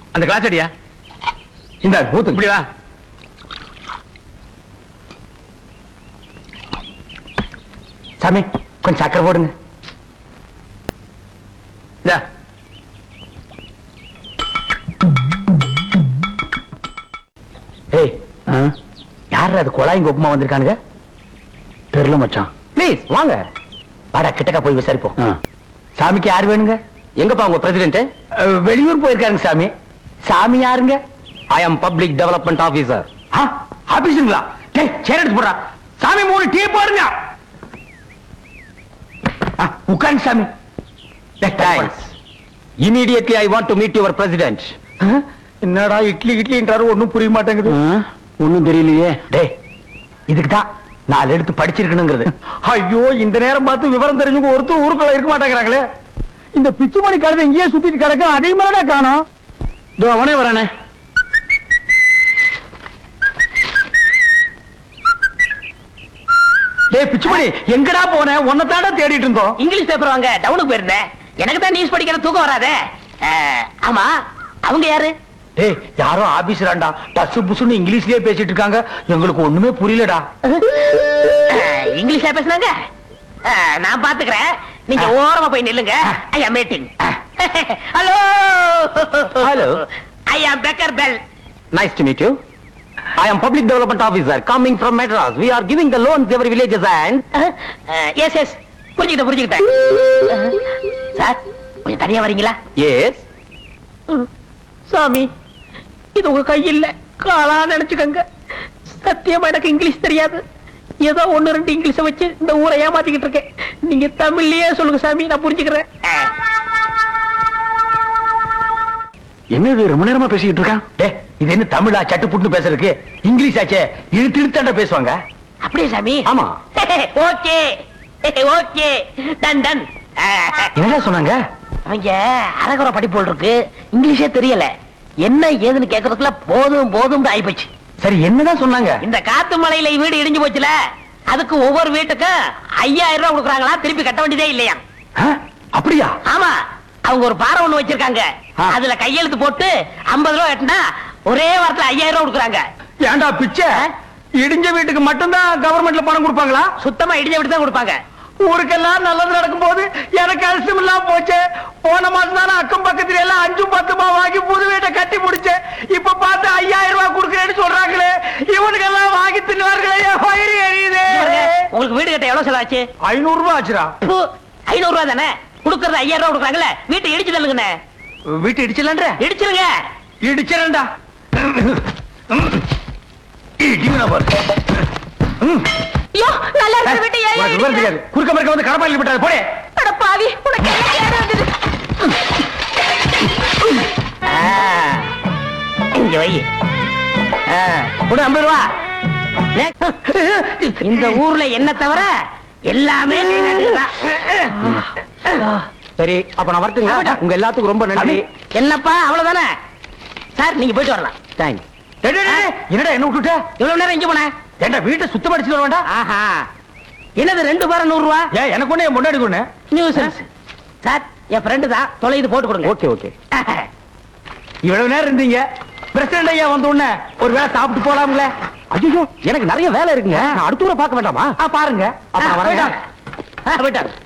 அந்த கிளாஸ் அடியா இந்த ஊத்து இப்படி வா சாமி கொஞ்சம் சக்கரை போடுங்க இந்தா. ஏய் யார் அது குழாய்ங்க ஒப்பமா வந்திருக்கானுங்க தெரியல மச்சான் ப்ளீஸ் வாங்க வாடா கிட்டக்க போய் விசாரிப்போம் சாமிக்கு யார் வேணுங்க எங்கப்பா உங்க பிரசிடென்ட் அஹ், வெளியூர் போயிருக்காருங்க சாமி சாமி யாருங்க I am public development officer ஆ, ஆபீஸுங்களா டேய் சேர் எடுத்து போடுறா சாமி மூணு டீ போடுங்க ஆ, உட்காருங்க சாமி டேய், thanks immediately I want to meet your president ஆ, என்னடா இட்லி இட்லின்றாரு ஒண்ணும் புரிய மாட்டேங்குது ஒண்ணும் தெரியலையே டேய் இதுக்கு தான் நாலு எடுத்து படிச்சிருக்கணுங்கிறது ஐயோ இந்த நேரம் பார்த்து விவரம் தெரிஞ்சவங்க ஒருத்தர் ஊருக்குள்ள இருக்க மாட்டேங்கிறாங்களே இந்த பிச்சுமணி கழுதை இங்கேயே சுத்திட்டு கிடக்க அதே மாதிரிடா காணோம் இதோ அவனே வரானே டேய் பிச்சுமணி எங்கடா போன உன்னை தாடா தேடிட்டு இருந்தோம் இங்கிலீஷ் பேப்பர் வாங்க டவுனுக்கு போயிருந்தேன் எனக்கு தான் நியூஸ் படிக்கிற தூக்கம் வராதே அஹ், ஆமா அவங்க யாரு டேய் யாரோ ஆபீஸ்ராண்டா டசு புசுன்னு இங்கிலீஷ்லயே பேசிட்டு இருக்காங்க எங்களுக்கு ஒண்ணுமே புரியலடா அஹ், இங்கிலீஷ்ல பேசுனாங்க அஹ், நான் பாத்துக்கிறேன் நீங்க ஓரமா போய் நில்லுங்க ஐ ஆம் meeting hello Hello. I am beggar bell Nice to meet you. I am public development officer coming from Madras. We are giving the loans to every villages and yes yes புரிஞ்சுக்கிட்டேன் புரிஞ்சுக்கிட்டேன் அஹ், சார் கொஞ்சம் தனியா வரீங்களா yes. சாமி இது உங்க கையில் காலா நினைச்சுக்கங்க சத்தியமா எனக்கு இங்கிலீஷ் தெரியாது ஏதோ ஒண்ணு ரெண்டு இங்கிலீஷ வச்சு இந்த ஊரை ஏமாத்திக்கிட்டு இருக்கேன் நீங்க தமிழ்லயே சொல்லுங்க சாமி நான் புரிஞ்சுக்கிறேன் என்ன இது ரொம்ப நேரமா பேசிக்கிட்டு இருக்கான் டே இது என்ன தமிழா சட்டு புட்டு பேசுறதுக்கு இங்கிலீஷ் ஆச்சே இழுத்து இழுத்தாண்ட பேசுவாங்க அப்படியே சாமி ஆமா. ஓகே ஓகே டன் டன் என்னடா சொன்னாங்க அவங்க அரகுற படிப்பு இருக்கு இங்கிலீஷே தெரியல என்ன ஏதுன்னு கேட்கறதுக்குள்ள போதும் போதும் ஆயிப்போச்சு சரி என்னதான் சொன்னாங்க இந்த காத்து மலையில வீடு இடிஞ்சு போச்சுல அதுக்கு ஒவ்வொரு வீட்டுக்கும் ஐயாயிரம் ரூபாய் கொடுக்குறாங்களா திருப்பி கட்ட வேண்டியதே இல்லையா ஆ, அப்படியா ஆமா அவங்க ஒரு பாறை ஒண்ணு வச்சிருக்காங்க ஆ. அதுல கையெழுத்து போட்டு 50 ரூபாய் எட்டுனா ஒரே வாரத்துல ஐயாயிரம் ரூபாய் கொடுக்குறாங்க ஏன்டா பிச்சை இடிஞ்ச வீட்டுக்கு மட்டும்தான் கவர்மெண்ட்ல பணம் கொடுப்பாங்களா சுத்தமா இடிஞ்ச விட்டு தான் கொடுப்பாங்க ஊருக்கெல்லாம் நல்லது நடக்கும் போது எனக்கு அரிசம் இல்லாம போச்சு போன மாசம் தானே அக்கம் பக்கத்துல எல்லாம் அஞ்சு பத்துமா வாங்கி புது வீட்டை கட்டி முடிச்சேன் இப்ப பார்த்து ஐயாயிரம் ரூபாய் கொடுக்குறேன்னு சொல்றாங்களே இவனுக்கெல்லாம் வாங்கி தின்னுவார்களே என் வயிறு எரியுது பாருங்க, உங்களுக்கு வீடு கட்ட எவ்வளவு செலவாச்சு ஐநூறு ரூபாய் ஆச்சுடா ஐநூறு ரூபாய் தானே கொடுக்கறது ஐயாயிரம் ரூபாய் கொடுக்குறாங்கல்ல வீட்டை இடிச்சு தள்ளுங்கண்ணே வீட்டு இடிச்சலன்ற இடிச்சிருங்க இடிச்சிரண்டா இடிங்கடா பாரு ம். ஐயோ நல்லா இருக்கிற வீட்டை ஏன் உனக்கு விவரம் தெரியாது குறுக்க மறுக்க வந்து கடப்பாயில் விட்டாரு போடே அட பாவி உனக்கு என்ன கேடு வந்தது ஆ, இங்க வை ஆ, கொடு ஐம்பது ரூபா லே, இந்த ஊர்ல என்ன தவிர எல்லாமே நீதான். சரி அப்ப நான் வரட்டுங்க உங்க எல்லாத்துக்கும் ரொம்ப நன்றி என்னப்பா அவ்வளவுதானே சார் நீங்க போயிட்டு வரலாம் தேங்க்ஸ் டேய், டேய், டேய், என்னடா என்ன விட்டுட்ட இவ்வளவு நேரம் இங்க போன ஏண்டா வீட்டை சுத்தம் அடிச்சுட்டு வர வேண்டாம் ஆஹா என்னது ரெண்டு பேரும் நூறு ரூபா ஏன் எனக்கு ஒண்ணு என் முன்னாடி ஒண்ணு நியூஸ் சார் என் ஃப்ரெண்டு தான் தொலைது போட்டு கொடுங்க ஓகே ஓகே இவ்வளவு நேரம் இருந்தீங்க பிரசிடண்ட் ஐயா வந்த உடனே ஒரு வேளை சாப்பிட்டு போலாம்ல ஐயோ எனக்கு நிறைய வேலை இருக்குங்க நான் அடுத்த ஊரை பார்க்க வேண்டாமா ஆ, பாருங்க அப்ப அப்ப நான் வரேன் வரேன் போயிட்டாங்க